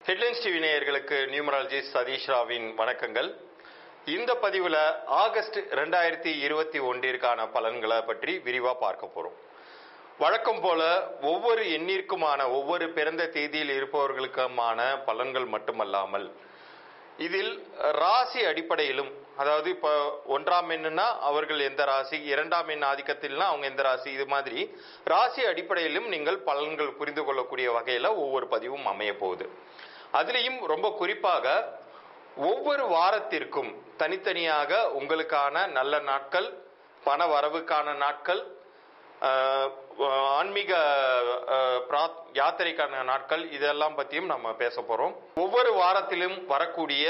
headlines TV நேயர்களுக்கு numerology Satish ராவின் வணக்கங்கள் இந்த பதிவில் ஆகஸ்ட் ரெண்டாயிரத்தி இருபத்தி ஒன்றிற்கான பலன்களை பற்றி விரிவாக பார்க்க போகிறோம் வழக்கம் போல ஒவ்வொரு எண்ணிற்குமான ஒவ்வொரு பிறந்த தேதியில் இருப்பவர்களுக்குமான பலன்கள் மட்டுமல்லாமல் இதில் ராசி அடிப்படையிலும் அதாவது இப்போ ஒன்றாம் எண்ணுனா அவர்கள் எந்த ராசி இரண்டாம் எண் ஆதிக்கத்தில்னா அவங்க எந்த ராசி இது மாதிரி ராசி அடிப்படையிலும் நீங்கள் பலன்கள் புரிந்து கொள்ளக்கூடிய வகையில் ஒவ்வொரு பதிவும் அமைய போகுது அதுலேயும் ரொம்ப குறிப்பாக ஒவ்வொரு வாரத்திற்கும் தனித்தனியாக உங்களுக்கான நல்ல நாட்கள் பண வரவுக்கான நாட்கள் ஆஹ், ஆன்மீக ஆஹ், பிராத்- யாத்திரைக்கான நாட்கள் இதெல்லாம் பற்றியும் நம்ம பேச போகிறோம் ஒவ்வொரு வாரத்திலும் வரக்கூடிய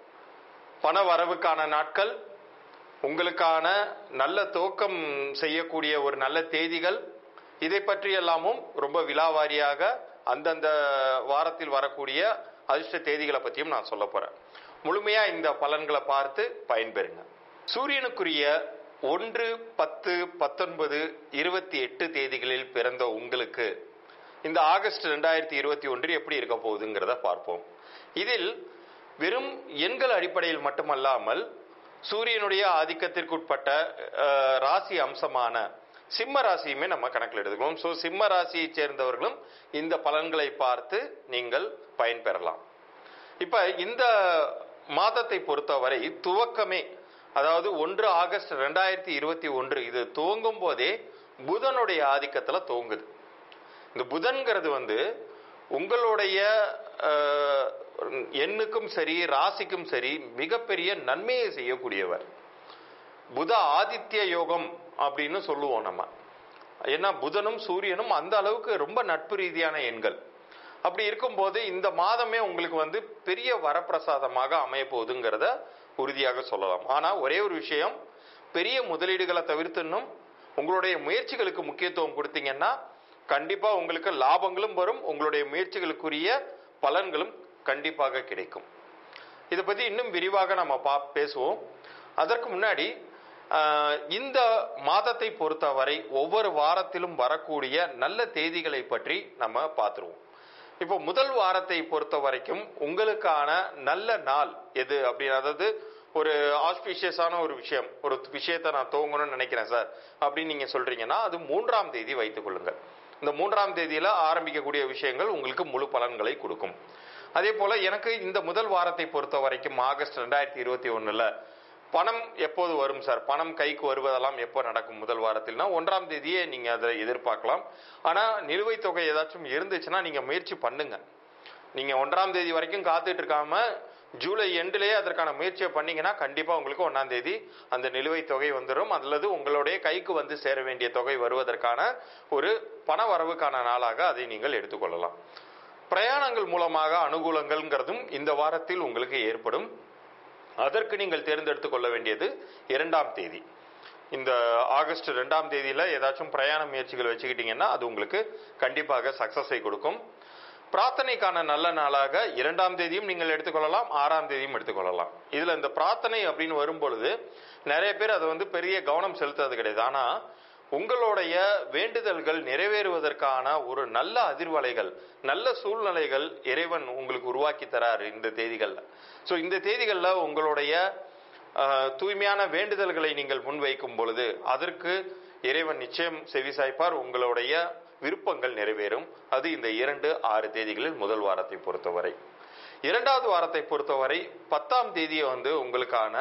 பண வரவுக்கான நாட்கள் உங்களுக்கான நல்ல துவக்கம் செய்யக்கூடிய ஒரு நல்ல தேதிகள் இதை பற்றி எல்லாமும் ரொம்ப விலாவாரியாக அந்தந்த வாரத்தில் வரக்கூடிய அதிர்ஷ்ட தேதிகளை பற்றியும் நான் சொல்ல போறேன் முழுமையா இந்த பலன்களை பார்த்து பயன்பெறுங்க சூரியனுக்குரிய ஒன்று பத்து பத்தொன்பது இருபத்தி எட்டு தேதிகளில் பிறந்த உங்களுக்கு இந்த ஆகஸ்ட் ரெண்டாயிரத்தி இருபத்தி ஒன்று எப்படி இருக்க போகுதுங்கிறத பார்ப்போம் இதில் வெறும் எண்கள் அடிப்படையில் மட்டுமல்லாமல் சூரியனுடைய ஆதிக்கத்திற்குட்பட்ட அஹ், ராசி அம்சமான சிம்ம ராசியுமே நம்ம கணக்கில் எடுத்துக்கணும் ஸோ சிம்ம ராசியை சேர்ந்தவர்களும் இந்த பலன்களை பார்த்து நீங்கள் பயன்பெறலாம் இப்ப இந்த மாதத்தை பொறுத்தவரை துவக்கமே அதாவது ஒன்று ஆகஸ்ட் ரெண்டாயிரத்தி இருபத்தி ஒன்று இது துவங்கும் போதே புதனுடைய ஆதிக்கத்துல துவங்குது இந்த புதன்கிறது வந்து உங்களுடைய அஹ், எண்ணுக்கும் சரி ராசிக்கும் சரி மிகப்பெரிய நன்மையை செய்யக்கூடியவர் புத ஆதித்ய யோகம் அப்படின்னு சொல்லுவோம் நம்ம ஏன்னா புதனும் சூரியனும் அந்த அளவுக்கு ரொம்ப நட்பு ரீதியான எண்கள் அப்படி இருக்கும்போது இந்த மாதமே உங்களுக்கு வந்து பெரிய வரப்பிரசாதமாக அமைய போகுதுங்கிறத உறுதியாக சொல்லலாம் ஆனா ஒரே ஒரு விஷயம் பெரிய முதலீடுகளை தவிர்த்துன்னும் உங்களுடைய முயற்சிகளுக்கு முக்கியத்துவம் கொடுத்தீங்கன்னா கண்டிப்பா உங்களுக்கு லாபங்களும் வரும் உங்களுடைய முயற்சிகளுக்குரிய பலன்களும் கண்டிப்பாக கிடைக்கும் இதை பத்தி இன்னும் விரிவாக நம்ம பா பேசுவோம் அதற்கு முன்னாடி ஆஹ், இந்த மாதத்தை பொறுத்தவரை ஒவ்வொரு வாரத்திலும் வரக்கூடிய நல்ல தேதிகளை பற்றி நம்ம பார்த்துருவோம் இப்போ முதல் வாரத்தை பொறுத்த வரைக்கும் உங்களுக்கான நல்ல நாள் எது அப்படின்னு அதாவது ஒரு ஆஸ்பிஷியஸான ஒரு விஷயம் ஒரு விஷயத்தை நான் துவங்கணும்னு நினைக்கிறேன் சார் அப்படின்னு நீங்க சொல்றீங்கன்னா அது மூன்றாம் தேதி வைத்துக் கொள்ளுங்கள் இந்த மூன்றாம் தேதியில ஆரம்பிக்கக்கூடிய விஷயங்கள் உங்களுக்கு முழு பலன்களை கொடுக்கும் அதே போல எனக்கு இந்த முதல் வாரத்தை பொறுத்த வரைக்கும் ஆகஸ்ட் ரெண்டாயிரத்தி இருபத்தி ஒண்ணுல பணம் எப்போது வரும் சார் பணம் கைக்கு வருவதெல்லாம் எப்போ நடக்கும் முதல் வாரத்தில்னா ஒன்றாம் தேதியே நீங்க அதை எதிர்பார்க்கலாம் ஆனா நிலுவைத் தொகை ஏதாச்சும் இருந்துச்சுன்னா நீங்க முயற்சி பண்ணுங்க நீங்க ஒன்றாம் தேதி வரைக்கும் காத்துட்டு இருக்காம ஜூலை எண்டுலேயே அதற்கான முயற்சியை பண்ணீங்கன்னா கண்டிப்பா உங்களுக்கு ஒன்றாம் தேதி அந்த நிலுவைத் தொகை வந்துடும் அல்லது உங்களுடைய கைக்கு வந்து சேர வேண்டிய தொகை வருவதற்கான ஒரு பண வரவுக்கான நாளாக அதை நீங்கள் எடுத்துக்கொள்ளலாம் பிரயாணங்கள் மூலமாக அனுகூலங்கள்ங்கிறதும் இந்த வாரத்தில் உங்களுக்கு ஏற்படும் அதற்கு நீங்கள் தேர்ந்தெடுத்துக் கொள்ள வேண்டியது இரண்டாம் தேதி இந்த ஆகஸ்ட் ரெண்டாம் தேதியில ஏதாச்சும் பிரயாண முயற்சிகள் வச்சுக்கிட்டீங்கன்னா அது உங்களுக்கு கண்டிப்பாக சக்சஸை கொடுக்கும் பிரார்த்தனைக்கான நல்ல நாளாக இரண்டாம் தேதியும் நீங்கள் எடுத்துக்கொள்ளலாம் ஆறாம் தேதியும் எடுத்துக்கொள்ளலாம் இதுல இந்த பிரார்த்தனை அப்படின்னு வரும்பொழுது நிறைய பேர் அதை வந்து பெரிய கவனம் செலுத்துறது கிடையாது ஆனா உங்களுடைய வேண்டுதல்கள் நிறைவேறுவதற்கான ஒரு நல்ல அதிர்வலைகள் நல்ல சூழ்நிலைகள் இறைவன் உங்களுக்கு உருவாக்கி தராரு இந்த தேதிகள்ல ஸோ இந்த தேதிகள்ல உங்களுடைய ஆஹ், தூய்மையான வேண்டுதல்களை நீங்கள் முன்வைக்கும் பொழுது அதற்கு இறைவன் நிச்சயம் செவிசாய்ப்பார் உங்களுடைய விருப்பங்கள் நிறைவேறும் அது இந்த இரண்டு ஆறு தேதிகளில் முதல் வாரத்தை பொறுத்தவரை இரண்டாவது வாரத்தை பொறுத்தவரை பத்தாம் தேதியை வந்து உங்களுக்கான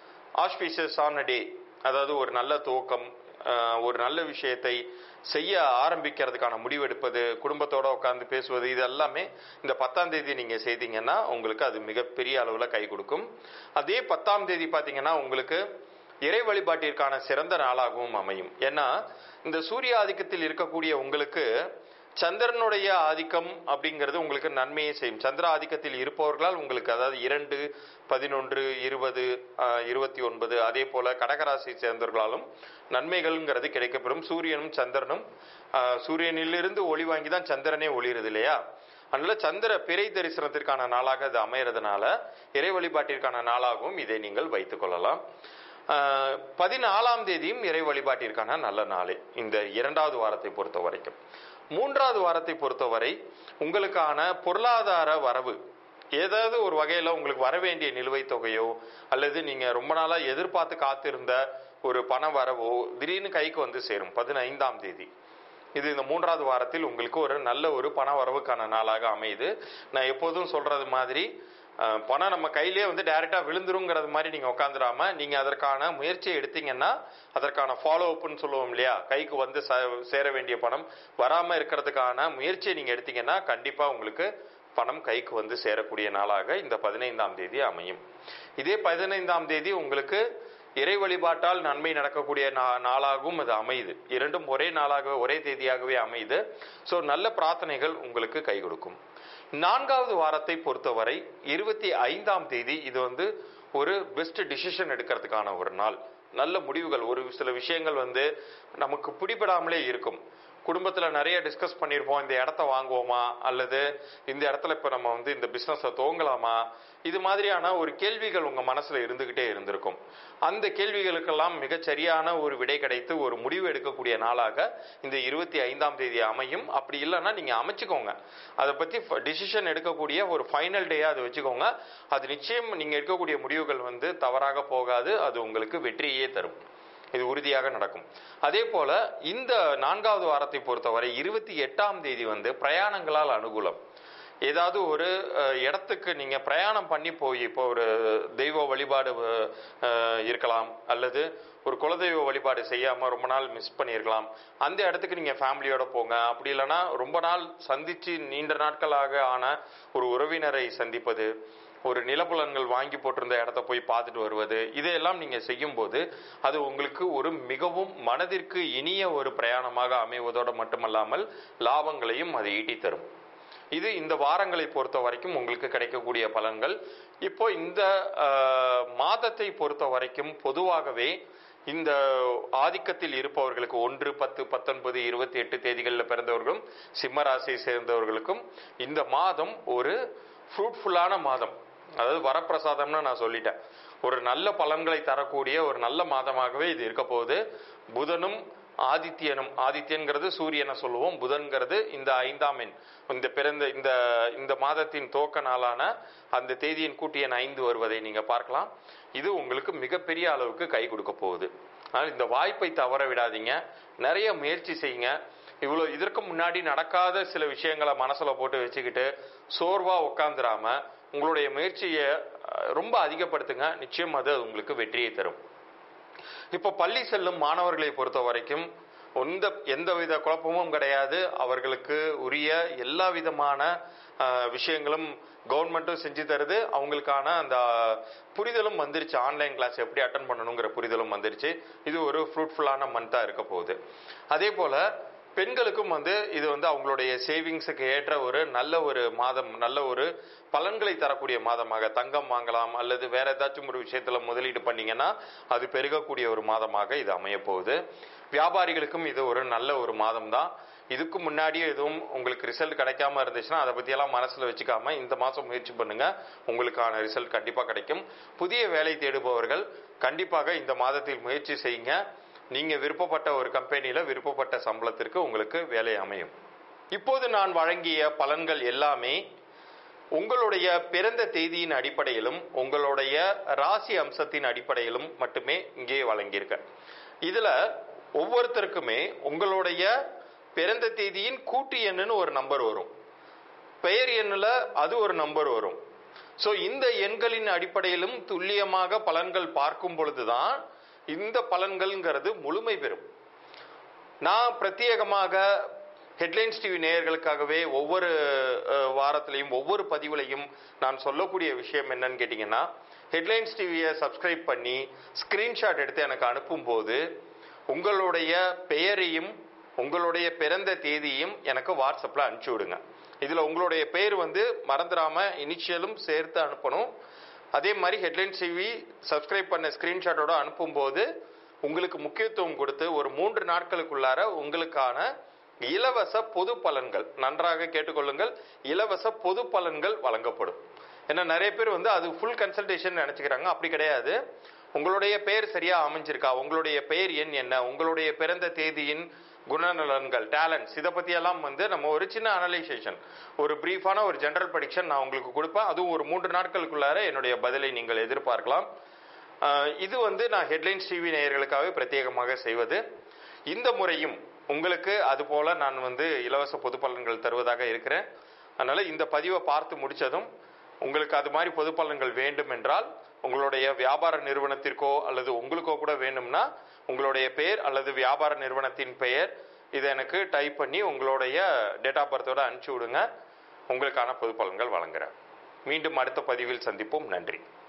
ஆஸ்பீஷியஸான டே அதாவது ஒரு நல்ல துவக்கம் ஆஹ், ஒரு நல்ல விஷயத்தை செய்ய ஆரம்பிக்கிறதுக்கான முடிவெடுப்பது குடும்பத்தோட உட்காந்து பேசுவது இது எல்லாமே இந்த பத்தாம் தேதி நீங்க செய்தீங்கன்னா உங்களுக்கு அது மிகப்பெரிய அளவுல கை கொடுக்கும் அதே பத்தாம் தேதி பாத்தீங்கன்னா உங்களுக்கு இறை வழிபாட்டிற்கான சிறந்த நாளாகவும் அமையும் ஏன்னா இந்த சூரிய ஆதிக்கத்தில் இருக்கக்கூடிய உங்களுக்கு சந்திரனுடைய ஆதிக்கம் அப்படிங்கிறது உங்களுக்கு நன்மையை செய்யும் சந்திர ஆதிக்கத்தில் இருப்பவர்களால் உங்களுக்கு அதாவது இரண்டு பதினொன்று இருபது ஆஹ், இருபத்தி ஒன்பது அதே போல கடகராசி சேர்ந்தவர்களாலும் நன்மைகள்ங்கிறது கிடைக்கப்பெறும் சூரியனும் சந்திரனும் ஆஹ், சூரியனிலிருந்து ஒளி வாங்கி தான் சந்திரனே ஒளிருது இல்லையா அதனால சந்திர பிறை தரிசனத்திற்கான நாளாக அது அமையறதுனால இறை வழிபாட்டிற்கான நாளாகவும் இதை நீங்கள் வைத்துக் கொள்ளலாம் ஆஹ், பதினாலாம் தேதியும் இறை வழிபாட்டிற்கான நல்ல நாளே இந்த இரண்டாவது வாரத்தை பொறுத்த வரைக்கும் மூன்றாவது வாரத்தை பொறுத்தவரை உங்களுக்கான பொருளாதார வரவு ஏதாவது ஒரு வகையில் உங்களுக்கு வர வேண்டிய நிலுவைத் தொகையோ அல்லது நீங்கள் ரொம்ப நாளாக எதிர்பார்த்து காத்திருந்த ஒரு பண வரவோ திடீர்னு கைக்கு வந்து சேரும் பதினைந்தாம் தேதி இது இந்த மூன்றாவது வாரத்தில் உங்களுக்கு ஒரு நல்ல ஒரு பண வரவுக்கான நாளாக அமையுது நான் எப்போதும் சொல்றது மாதிரி அஹ், பணம் நம்ம கையிலே வந்து டைரக்டா விழுந்துருங்கிறது மாதிரி நீங்க உட்காந்துடாம நீங்க அதற்கான முயற்சியை எடுத்தீங்கன்னா அதற்கான ஃபாலோ அப்னு சொல்லுவோம் இல்லையா கைக்கு வந்து ச- சேர வேண்டிய பணம் வராம இருக்கிறதுக்கான முயற்சியை நீங்க எடுத்தீங்கன்னா கண்டிப்பா உங்களுக்கு பணம் கைக்கு வந்து சேரக்கூடிய நாளாக இந்த பதினைந்தாம் தேதி அமையும் இதே பதினைந்தாம் தேதி உங்களுக்கு இறை வழிபாட்டால் நன்மை நடக்கக்கூடிய நா- நாளாகவும் அது அமையுது இரண்டும் ஒரே நாளாக ஒரே தேதியாகவே அமையுது ஸோ நல்ல பிரார்த்தனைகள் உங்களுக்கு கை கொடுக்கும் நான்காவது வாரத்தை பொறுத்தவரை இருபத்தி ஐந்தாம் தேதி இது வந்து ஒரு பெஸ்ட் டிசிஷன் எடுக்கிறதுக்கான ஒரு நாள் நல்ல முடிவுகள் ஒரு சில விஷயங்கள் வந்து நமக்கு பிடிபடாமலே இருக்கும் குடும்பத்துல நிறைய டிஸ்கஸ் பண்ணியிருப்போம் இந்த இடத்த வாங்குவோமா அல்லது இந்த இடத்துல இப்ப நம்ம வந்து இந்த பிசினஸை துவங்கலாமா இது மாதிரியான ஒரு கேள்விகள் உங்க மனசுல இருந்துகிட்டே இருந்திருக்கும் அந்த கேள்விகளுக்கெல்லாம் மிகச் சரியான ஒரு விடை கிடைத்து ஒரு முடிவு எடுக்கக்கூடிய நாளாக இந்த இருபத்தி ஐந்தாம் தேதி அமையும் அப்படி இல்லைன்னா நீங்க அமைச்சுக்கோங்க அதை பத்தி டிசிஷன் எடுக்கக்கூடிய ஒரு ஃபைனல் டேயா அதை வச்சுக்கோங்க அது நிச்சயம் நீங்க எடுக்கக்கூடிய முடிவுகள் வந்து தவறாக போகாது அது உங்களுக்கு வெற்றியே தரும் இது உறுதியாக நடக்கும் அதே போல இந்த நான்காவது வாரத்தை பொறுத்தவரை இருபத்தி எட்டாம் தேதி வந்து பிரயாணங்களால் அனுகூலம் ஏதாவது ஒரு அஹ், இடத்துக்கு நீங்க பிரயாணம் பண்ணி போய் இப்போ ஒரு தெய்வ வழிபாடு அஹ், இருக்கலாம் அல்லது ஒரு குலதெய்வ வழிபாடு செய்யாம ரொம்ப நாள் மிஸ் பண்ணியிருக்கலாம் அந்த இடத்துக்கு நீங்க ஃபேமிலியோட போங்க அப்படி இல்லைன்னா ரொம்ப நாள் சந்திச்சு நீண்ட நாட்களாக ஆன ஒரு உறவினரை சந்திப்பது ஒரு நிலப்புலன்கள் வாங்கி போட்டிருந்த இடத்த போய் பார்த்துட்டு வருவது இதையெல்லாம் நீங்க செய்யும்போது அது உங்களுக்கு ஒரு மிகவும் மனதிற்கு இனிய ஒரு பிரயாணமாக அமைவதோடு மட்டுமல்லாமல் லாபங்களையும் அது ஈட்டி தரும் இது இந்த வாரங்களை பொறுத்த வரைக்கும் உங்களுக்கு கிடைக்கக்கூடிய பலன்கள் இப்போ இந்த அஹ், மாதத்தை பொறுத்த வரைக்கும் பொதுவாகவே இந்த ஆதிக்கத்தில் இருப்பவர்களுக்கு ஒன்று பத்து பத்தொன்பது இருபத்தி எட்டு தேதிகளில் பிறந்தவர்களும் சிம்ம ராசியை சேர்ந்தவர்களுக்கும் இந்த மாதம் ஒரு ஃப்ரூட்ஃபுல்லான மாதம் அதாவது வரப்பிரசாதம்னு நான் சொல்லிட்டேன் ஒரு நல்ல பலன்களை தரக்கூடிய ஒரு நல்ல மாதமாகவே இது இருக்க போகுது புதனும் ஆதித்யனும் ஆதித்யன்கிறது சூரியனை சொல்லுவோம் புதன்கிறது இந்த ஐந்தாம் எண் இந்த பிறந்த இந்த இந்த மாதத்தின் துவக்க நாளான அந்த தேதியின் கூட்டிய எண் ஐந்து வருவதை நீங்க பார்க்கலாம் இது உங்களுக்கு மிகப்பெரிய அளவுக்கு கை கொடுக்க போகுது அதனால் இந்த வாய்ப்பை தவற விடாதீங்க நிறைய முயற்சி செய்யுங்க இவ்வளோ இதற்கு முன்னாடி நடக்காத சில விஷயங்களை மனசுல போட்டு வச்சுக்கிட்டு சோர்வா உட்காந்துராம உங்களுடைய முயற்சியை அஹ், ரொம்ப அதிகப்படுத்துங்க நிச்சயம் அது உங்களுக்கு வெற்றியை தரும் இப்போ பள்ளி செல்லும் மாணவர்களை பொறுத்த வரைக்கும் எந்த எந்தவித குழப்பமும் கிடையாது அவர்களுக்கு உரிய எல்லா விதமான அஹ், விஷயங்களும் கவர்மெண்ட்டும் செஞ்சு தருது அவங்களுக்கான அந்த புரிதலும் வந்துருச்சு ஆன்லைன் கிளாஸ் எப்படி அட்டன் பண்ணணுங்கிற புரிதலும் வந்துருச்சு இது ஒரு ஃப்ரூட்ஃபுல்லான மந்தாக இருக்க போகுது அதே போல பெண்களுக்கும் வந்து இது வந்து அவங்களுடைய சேவிங்ஸுக்கு ஏற்ற ஒரு நல்ல ஒரு மாதம் நல்ல ஒரு பலன்களை தரக்கூடிய மாதமாக தங்கம் வாங்கலாம் அல்லது வேற ஏதாச்சும் ஒரு விஷயத்துல முதலீடு பண்ணீங்கன்னா அது பெருகக்கூடிய ஒரு மாதமாக இது அமைய போகுது வியாபாரிகளுக்கும் இது ஒரு நல்ல ஒரு மாதம் தான் இதுக்கு முன்னாடி எதுவும் உங்களுக்கு ரிசல்ட் கிடைக்காம இருந்துச்சுன்னா அதை பத்தியெல்லாம் மனசுல வச்சுக்காம இந்த மாசம் முயற்சி பண்ணுங்க உங்களுக்கான ரிசல்ட் கண்டிப்பா கிடைக்கும் புதிய வேலை தேடுபவர்கள் கண்டிப்பாக இந்த மாதத்தில் முயற்சி செய்யுங்க நீங்க விருப்பப்பட்ட ஒரு கம்பெனியில விருப்பப்பட்ட சம்பளத்திற்கு உங்களுக்கு வேலை அமையும் இப்போது நான் வழங்கிய பலன்கள் எல்லாமே உங்களுடைய பிறந்த தேதியின் அடிப்படையிலும் உங்களுடைய ராசி அம்சத்தின் அடிப்படையிலும் மட்டுமே இங்கே வழங்கியிருக்கேன் இதுல ஒவ்வொருத்தருக்குமே உங்களுடைய பிறந்த தேதியின் கூட்டு எண்ணுன்னு ஒரு நம்பர் வரும் பெயர் எண்ணுல அது ஒரு நம்பர் வரும் ஸோ இந்த எண்களின் அடிப்படையிலும் துல்லியமாக பலன்கள் பார்க்கும் பொழுதுதான் இந்த பலன்கள்ங்கிறது முழுமை பெறும் நான் பிரத்யேகமாக ஹெட்லைன்ஸ் டிவி நேயர்களுக்காகவே ஒவ்வொரு அஹ், வாரத்திலையும் ஒவ்வொரு பதிவுலையும் நான் சொல்லக்கூடிய விஷயம் என்னன்னு கேட்டிங்கன்னா ஹெட்லைன்ஸ் டிவியை சப்ஸ்கிரைப் பண்ணி ஸ்கிரீன்ஷாட் எடுத்து எனக்கு அனுப்பும்போது உங்களுடைய பெயரையும் உங்களுடைய பிறந்த தேதியும் எனக்கு வாட்ஸ்அப்பில் அனுப்பிச்சி விடுங்க இதில் உங்களுடைய பெயர் வந்து மறந்துடாம இனிஷியலும் சேர்த்து அனுப்பணும் அதே மாதிரி ஹெட்லைன்ஸ் டிவி சப்ஸ்கிரைப் பண்ண ஸ்கிரீன்ஷாட்டோட அனுப்பும்போது உங்களுக்கு முக்கியத்துவம் கொடுத்து ஒரு மூன்று நாட்களுக்குள்ளார உங்களுக்கான இலவச பொது பலன்கள் நன்றாக கேட்டுக்கொள்ளுங்கள் இலவச பொது பலன்கள் வழங்கப்படும் ஏன்னா நிறைய பேர் வந்து அது ஃபுல் கன்சல்டேஷன் நினைச்சுக்கிறாங்க அப்படி கிடையாது உங்களுடைய பெயர் சரியா அமைஞ்சிருக்கா உங்களுடைய பெயர் எண் என்ன உங்களுடைய பிறந்த தேதியின் குணநலன்கள் டேலண்ட்ஸ் இதை பற்றியெல்லாம் வந்து நம்ம ஒரு சின்ன அனலைசேஷன் ஒரு பிரீஃபான ஒரு ஜெனரல் ப்ரடிக்ஷன் நான் உங்களுக்கு கொடுப்பேன் அதுவும் ஒரு மூன்று நாட்களுக்குள்ளார என்னுடைய பதிலை நீங்கள் எதிர்பார்க்கலாம் ஆஹ் இது வந்து நான் ஹெட்லைன்ஸ் டிவி நேயர்களுக்காகவே பிரத்யேகமாக செய்வது இந்த முறையும் உங்களுக்கு அதுபோல நான் வந்து இலவச பொது பலன்கள் தருவதாக இருக்கிறேன் அதனால இந்த பதிவை பார்த்து முடிச்சதும் உங்களுக்கு அது மாதிரி பொது பலன்கள் வேண்டும் என்றால் உங்களுடைய வியாபார நிறுவனத்திற்கோ அல்லது உங்களுக்கோ கூட வேணும்னா உங்களுடைய பெயர் அல்லது வியாபார நிறுவனத்தின் பெயர் இதை எனக்கு டைப் பண்ணி உங்களுடைய டேட் ஆஃப் பர்த்தோட அனுப்பிச்சி விடுங்க உங்களுக்கான பொது பலன்கள் வழங்குறேன் மீண்டும் அடுத்த பதிவில் சந்திப்போம் நன்றி